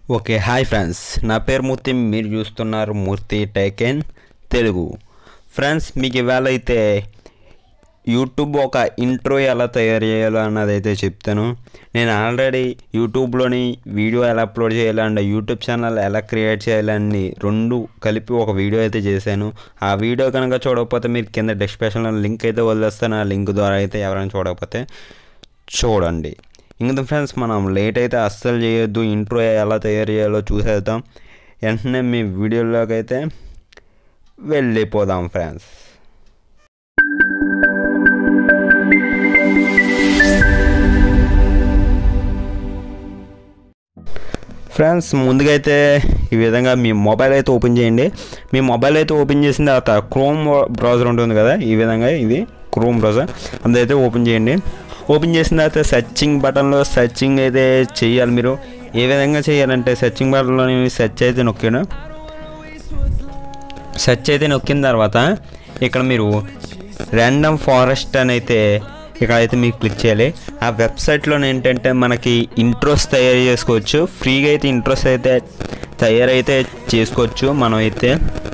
okay hi friends నా పేరు మూర్తి మీరు చూస్తున్నారు మూర్తి టైకెన్ తెలుగు ఫ్రెండ్స్ మీకు ఇవాళ అయితే యూట్యూబ్ ఒక ఇంట్రో ఎలా తయారు చేయాలో అన్నది అయితే చెప్తాను నేను ఆల్రెడీ యూట్యూబ్లోని వీడియో ఎలా అప్లోడ్ చేయాలి అండ్ యూట్యూబ్ ఛానల్ ఎలా క్రియేట్ చేయాలని రెండు కలిపి ఒక వీడియో అయితే చేశాను ఆ వీడియో కనుక చూడకపోతే మీరు కింద డిస్క్రిప్షన్లో లింక్ అయితే వదిలేస్తాను ఆ లింక్ ద్వారా అయితే ఎవరైనా చూడకపోతే చూడండి ఇంకా ఫ్రెండ్స్ మనం లేట్ అయితే అస్సలు చేయొద్దు ఇంట్రో ఎలా తయారు చేయాలో చూసేద్దాం వెంటనే మీ వీడియోలోకి అయితే వెళ్ళిపోదాం ఫ్రెండ్స్ ఫ్రెండ్స్ ముందుగా అయితే ఈ విధంగా మీ మొబైల్ అయితే ఓపెన్ చేయండి మీ మొబైల్ అయితే ఓపెన్ చేసిన తర్వాత క్రోమ్ బ్రౌజర్ ఉంటుంది కదా ఈ విధంగా ఇది క్రోమ్ బ్రౌజర్ అదైతే ఓపెన్ చేయండి ఓపెన్ చేసిన తర్వాత సెర్చింగ్ బటన్లో సెర్చింగ్ అయితే చేయాలి మీరు ఏ విధంగా చేయాలంటే సెర్చింగ్ బటన్లో సెర్చ్ అయితే నొక్కాను సెర్చ్ అయితే నొక్కిన తర్వాత ఇక్కడ మీరు ర్యాండమ్ ఫారెస్ట్ అని అయితే ఇక్కడ అయితే మీరు క్లిక్ చేయాలి ఆ వెబ్సైట్లో ఏంటంటే మనకి ఇంట్రోస్ తయారు చేసుకోవచ్చు ఫ్రీగా అయితే ఇంట్రోస్ అయితే తయారైతే చేసుకోవచ్చు మనం అయితే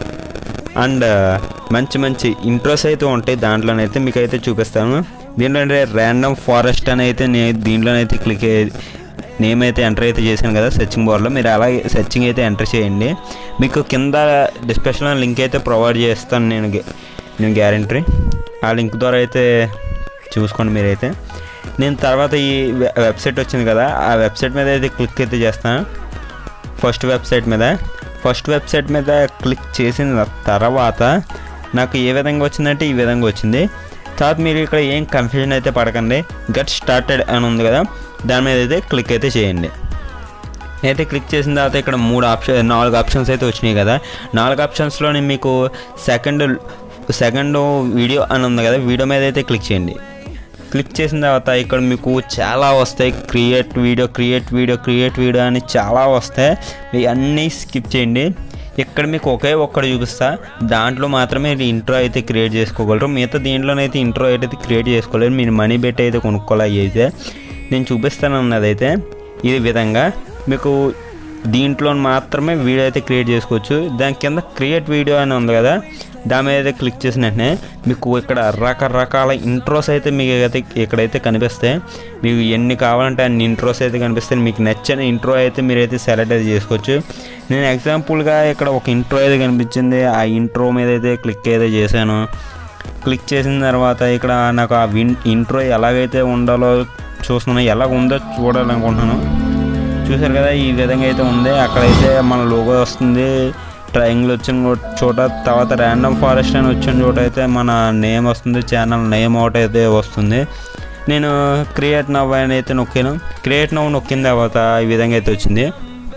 అండ్ మంచి మంచి ఇంట్రోస్ అయితే ఉంటాయి దాంట్లోనైతే మీకు అయితే చూపిస్తాను దీంట్లో అంటే ర్యాండమ్ ఫారెస్ట్ అని అయితే నేను దీంట్లోనైతే క్లిక్ నేమ్ అయితే ఎంటర్ అయితే చేశాను కదా సెర్చింగ్ బార్లో మీరు అలాగే సెర్చింగ్ అయితే ఎంటర్ చేయండి మీకు కింద డిస్క్రిప్షన్లో లింక్ అయితే ప్రొవైడ్ చేస్తాను నేను గ్యా- నేను గ్యారంటీ ఆ లింక్ ద్వారా అయితే చూసుకోండి మీరైతే నేను తర్వాత ఈ వె- వెబ్సైట్ వచ్చింది కదా ఆ వెబ్సైట్ మీద అయితే క్లిక్ అయితే చేస్తాను ఫస్ట్ వెబ్సైట్ మీద ఫస్ట్ వెబ్సైట్ మీద క్లిక్ చేసిన తర్వాత నాకు ఏ విధంగా వచ్చిందంటే ఈ విధంగా వచ్చింది తర్వాత మీరు ఇక్కడ ఏం కన్ఫ్యూజన్ అయితే పడకండి గట్ స్టార్టెడ్ అని ఉంది కదా దాని మీద అయితే క్లిక్ అయితే చేయండి అయితే క్లిక్ చేసిన తర్వాత ఇక్కడ మూడు ఆప్షన్ నాలుగు ఆప్షన్స్ అయితే వచ్చినాయి కదా నాలుగు ఆప్షన్స్లోని మీకు సెకండ్ సెకండ్ వీడియో అని ఉంది కదా వీడియో మీద అయితే క్లిక్ చేయండి క్లిక్ చేసిన తర్వాత ఇక్కడ మీకు చాలా వస్తాయి create video create video create video అని చాలా వస్తాయి మీ అన్నీ స్కిప్ చేయండి ఇక్కడ మీకు ఒకే ఒక్కటి చూపిస్తా దాంట్లో మాత్రమే ఇంట్రో అయితే క్రియేట్ చేసుకోగలరు మిగతా దీంట్లోనైతే ఇంట్రో అయితే క్రియేట్ చేసుకోలేరు మీరు మనీ పెట్టి అయితే కొనుక్కోవాలి అవి అయితే నేను చూపిస్తాను అన్నదైతే ఈ విధంగా మీకు దీంట్లో మాత్రమే వీడియో అయితే క్రియేట్ చేసుకోవచ్చు దాని కింద క్రియేట్ వీడియో అని ఉంది కదా దాని మీద అయితే క్లిక్ చేసిన వెంటనే మీకు ఇక్కడ రకరకాల ఇంట్రోస్ అయితే మీకు అయితే ఇక్కడైతే కనిపిస్తాయి మీకు ఎన్ని కావాలంటే అన్ని ఇంట్రోస్ అయితే కనిపిస్తాయి మీకు నచ్చిన ఇంట్రో అయితే మీరైతే సెలెక్ట్ అయితే చేసుకోవచ్చు నేను ఎగ్జాంపుల్గా ఇక్కడ ఒక ఇంట్రో అయితే కనిపించింది ఆ ఇంట్రో మీద అయితే క్లిక్ అయితే చేశాను క్లిక్ చేసిన తర్వాత ఇక్కడ నాకు ఆ విన్ ఇంట్రో ఎలాగైతే ఉండాలో చూస్తున్నాను ఎలాగ ఉందో చూడాలనుకుంటున్నాను చూసారు కదా ఈ విధంగా అయితే ఉంది అక్కడైతే మన లోగో వస్తుంది ట్రయాంగిల్ వచ్చిన చో- చోట తర్వాత ర్యాండమ్ ఫారెస్ట్ అని వచ్చిన చోట అయితే మన నేమ్ వస్తుంది ఛానల్ నేమ్ ఒకటి అయితే వస్తుంది నేను క్రియేట్ నవ్ అని అయితే నొక్కాను క్రియేట్ నవ్ నొక్కిన తర్వాత ఈ విధంగా అయితే వచ్చింది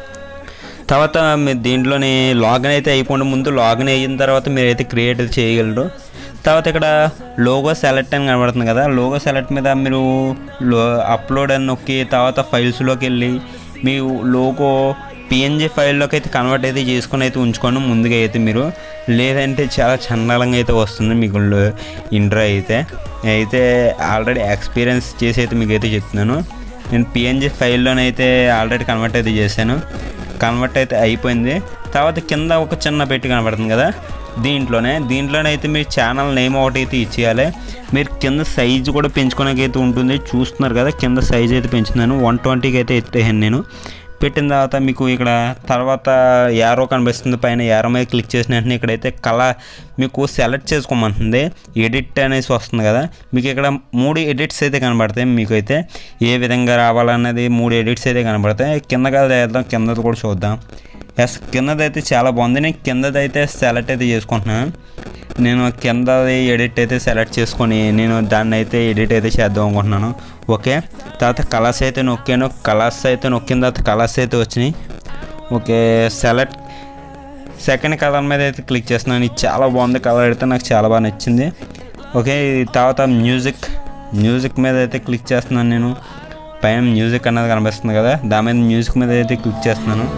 తర్వాత మీరు దీంట్లోని లాగిన్ అయితే అయిపోండి ముందు లాగిన్ అయిన తర్వాత మీరైతే క్రియేట్ చేయగలరు తర్వాత ఇక్కడ లోగో సెలెక్ట్ అని కనబడుతుంది కదా లోగో సెలెక్ట్ మీద మీరు లో అప్లోడ్ అని నొక్కి తర్వాత ఫైల్స్లోకి వెళ్ళి మీ లోగో పిఎన్జీ ఫైల్లోకి అయితే కన్వర్ట్ అయితే చేసుకొని అయితే ఉంచుకోండి ముందుగా అయితే మీరు లేదంటే చాలా చండాలంగా అయితే వస్తుంది మీకు ఇంట్రో అయితే అయితే ఆల్రెడీ ఎక్స్పీరియన్స్ చేసి అయితే మీకు అయితే చెప్తున్నాను నేను పిఎన్జీ ఫైల్లోనైతే ఆల్రెడీ కన్వర్ట్ అయితే చేశాను కన్వర్ట్ అయితే అయిపోయింది తర్వాత కింద ఒక చిన్న పెట్టి కనబడుతుంది కదా దీంట్లోనే దీంట్లోనే అయితే మీరు ఛానల్ నేమ్ ఒకటి అయితే ఇచ్చేయాలి మీరు కింద సైజు కూడా పెంచుకోవడానికి అయితే ఉంటుంది చూస్తున్నారు కదా కింద సైజ్ అయితే పెంచుతున్నాను వన్ ట్వంటీకి అయితే ఎత్తేసాను నేను పెట్టిన తర్వాత మీకు ఇక్కడ తర్వాత యారో కనిపిస్తుంది పైన యారో మీద క్లిక్ చేసిన వెంటనే ఇక్కడైతే కలర్ మీకు సెలెక్ట్ చేసుకోమంటుంది ఎడిట్ అనేసి వస్తుంది కదా మీకు ఇక్కడ మూడు ఎడిట్స్ అయితే కనబడతాయి మీకు అయితే ఏ విధంగా రావాలన్నది మూడు ఎడిట్స్ అయితే కనబడతాయి కిందగా చేద్దాం కిందది కూడా చూద్దాం ఎస్ కిందదైతే చాలా బాగుంది నేను కిందదైతే సెలెక్ట్ అయితే చేసుకుంటున్నాను నేను కిందది ఎడిట్ అయితే సెలెక్ట్ చేసుకొని నేను దాన్ని అయితే ఎడిట్ అయితే చేద్దాం అనుకుంటున్నాను ఓకే తర్వాత కలర్స్ అయితే నొక్కాను కలర్స్ అయితే నొక్కిన తర్వాత కలర్స్ అయితే వచ్చినాయి ఓకే సెలెక్ట్ సెకండ్ కలర్ మీద అయితే క్లిక్ చేస్తున్నాను ఇది చాలా బాగుంది కలర్ అయితే నాకు చాలా బాగా నచ్చింది ఓకే ఈ తర్వాత మ్యూజిక్ మ్యూజిక్ మీద అయితే క్లిక్ చేస్తున్నాను నేను పైన మ్యూజిక్ అన్నది కనిపిస్తుంది కదా దాని మీద మ్యూజిక్ మీద అయితే క్లిక్ చేస్తున్నాను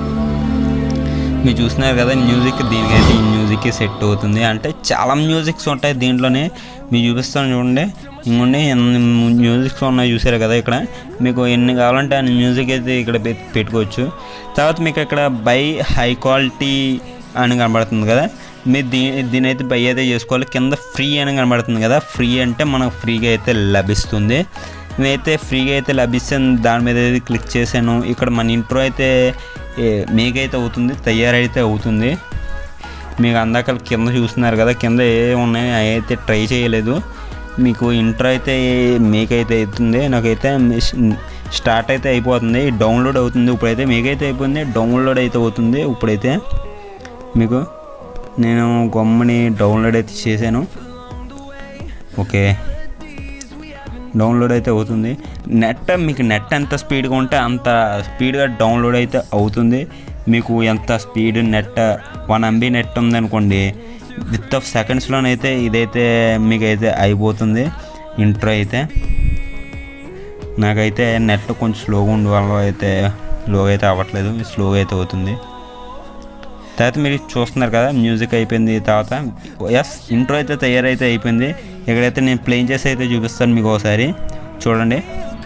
మీరు చూస్తున్నారు కదా మ్యూజిక్ దీనికైతే ఈ మ్యూజిక్ సెట్ అవుతుంది అంటే చాలా మ్యూజిక్స్ ఉంటాయి దీంట్లోనే మీకు చూపిస్తాను చూడండి ఇంకోండి ఎన్ని మ్యూజిక్స్ ఉన్నాయి చూసారు కదా ఇక్కడ మీకు ఎన్ని కావాలంటే అన్ని మ్యూజిక్ అయితే ఇక్కడ పెట్- పెట్టుకోవచ్చు తర్వాత మీకు ఇక్కడ బై హై క్వాలిటీ అని కనబడుతుంది కదా మీరు దీ దీని అయితే బై అయితే చేసుకోవాలి కింద ఫ్రీ అని కనబడుతుంది కదా ఫ్రీ అంటే మనకు ఫ్రీగా అయితే లభిస్తుంది నేనైతే ఫ్రీగా అయితే లభిస్తాను దాని మీద అయితే క్లిక్ చేశాను ఇక్కడ మన ఇంట్రో అయితే మీకైతే అవుతుంది తయారైతే అవుతుంది మీకు అందాక కింద చూస్తున్నారు కదా కింద ఏ ఉన్నాయి అవి అయితే ట్రై చేయలేదు మీకు ఇంట్రో అయితే మీకైతే అవుతుంది నాకైతే స్టార్ట్ అయితే అయిపోతుంది డౌన్లోడ్ అవుతుంది ఇప్పుడైతే మీకైతే అయిపోయింది డౌన్లోడ్ అయితే అవుతుంది ఇప్పుడైతే మీకు నేను గమ్ముని డౌన్లోడ్ అయితే చేశాను ఓకే డౌన్లోడ్ అయితే అవుతుంది నెట్ మీకు నెట్ ఎంత స్పీడ్గా ఉంటే అంత స్పీడ్గా డౌన్లోడ్ అయితే అవుతుంది మీకు ఎంత speed net one MB net ఉందనుకోండి విత్ ఆఫ్ సెకండ్స్లోనైతే ఇదైతే మీకు అయితే అయిపోతుంది ఇంట్రో అయితే నాకైతే నెట్ కొంచెం స్లోగా ఉండే వల్ల అయితే స్లోగా అయితే అవ్వట్లేదు స్లోగా అయితే అవుతుంది తర్వాత మీరు చూస్తున్నారు కదా మ్యూజిక్ అయిపోయింది తర్వాత ఎస్ ఇంట్రో అయితే తయారైతే అయిపోయింది ఇక్కడైతే నేను ప్లేన్ చేసి అయితే చూపిస్తాను మీకు ఒకసారి చూడండి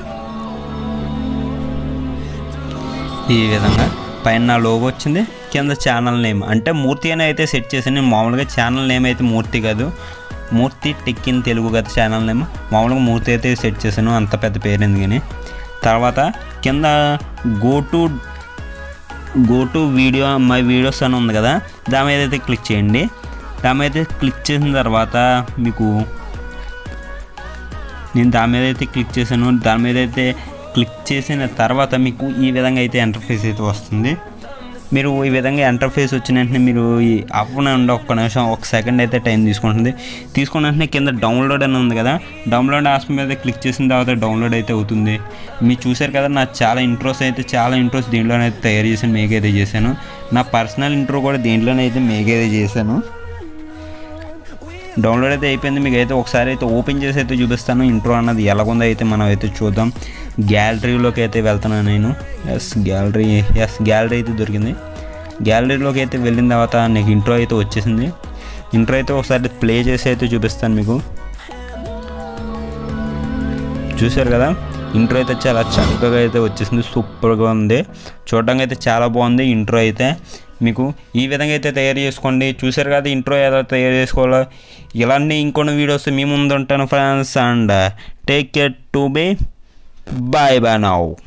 ఈ విధంగా పైన నా లోగో వచ్చింది కింద ఛానల్ నేమ్ అంటే మూర్తి అని అయితే సెట్ చేశాను నేను మామూలుగా ఛానల్ నేమ్ అయితే మూర్తి కాదు మూర్తి టెక్ ఇన్ తెలుగు కదా ఛానల్ నేమ్ మామూలుగా మూర్తి అయితే సెట్ చేశాను అంత పెద్ద పేరు ఎందుకని తర్వాత కింద go to go to video my videos అని ఉంది కదా దాని మీద అయితే క్లిక్ చేయండి దాని మీద అయితే క్లిక్ చేసిన తర్వాత మీకు నేను దాని మీద అయితే క్లిక్ చేశాను దాని మీద అయితే క్లిక్ చేసిన తర్వాత మీకు ఈ విధంగా అయితే ఎంటర్ఫేస్ అయితే వస్తుంది మీరు ఈ విధంగా ఎంటర్ఫేస్ వచ్చిన వెంటనే మీరు ఈ అవ్వనండి ఒక్క నిమిషం ఒక సెకండ్ అయితే టైం తీసుకుంటుంది తీసుకున్న వెంటనే కింద డౌన్లోడ్ అని ఉంది కదా డౌన్లోడ్ ఆప్షన్ మీద క్లిక్ చేసిన తర్వాత డౌన్లోడ్ అయితే అవుతుంది మీరు చూసారు కదా నా చాలా ఇంట్రోస్ అయితే చాలా ఇంట్రోస్ దీంట్లోనే అయితే తయారు చేశాను మేకైతే చేశాను నా పర్సనల్ ఇంట్రో కూడా దీంట్లోనే అయితే మేకైతే చేశాను డౌన్లోడ్ అయితే అయిపోయింది మీకు అయితే ఒకసారి అయితే ఓపెన్ చేసి అయితే చూపిస్తాను ఇంట్రో అన్నది ఎలాగుందో అయితే మనం అయితే చూద్దాం గ్యాలరీలోకి అయితే వెళ్తున్నాను నేను ఎస్ గ్యాలరీ ఎస్ గ్యాలరీ అయితే దొరికింది గ్యాలరీలోకి అయితే వెళ్ళిన తర్వాత నీకు ఇంట్రో అయితే వచ్చేసింది ఇంట్రో అయితే ఒకసారి ప్లే చేసి అయితే చూపిస్తాను మీకు చూశారు కదా ఇంట్రో అయితే చాలా చక్కగా అయితే వచ్చేసింది సూపర్గా ఉంది చూడడానికి అయితే చాలా బాగుంది ఇంట్రో అయితే మీకు ఈ విధంగా అయితే తయారు చేసుకోండి చూశారు కదా ఇంట్రో ఎలా తయారు చేసుకోవాలో ఇలాంటి ఇంకొన్ని వీడియోస్ మీ ముందు ఉంటాను friends and take care to be bye bye now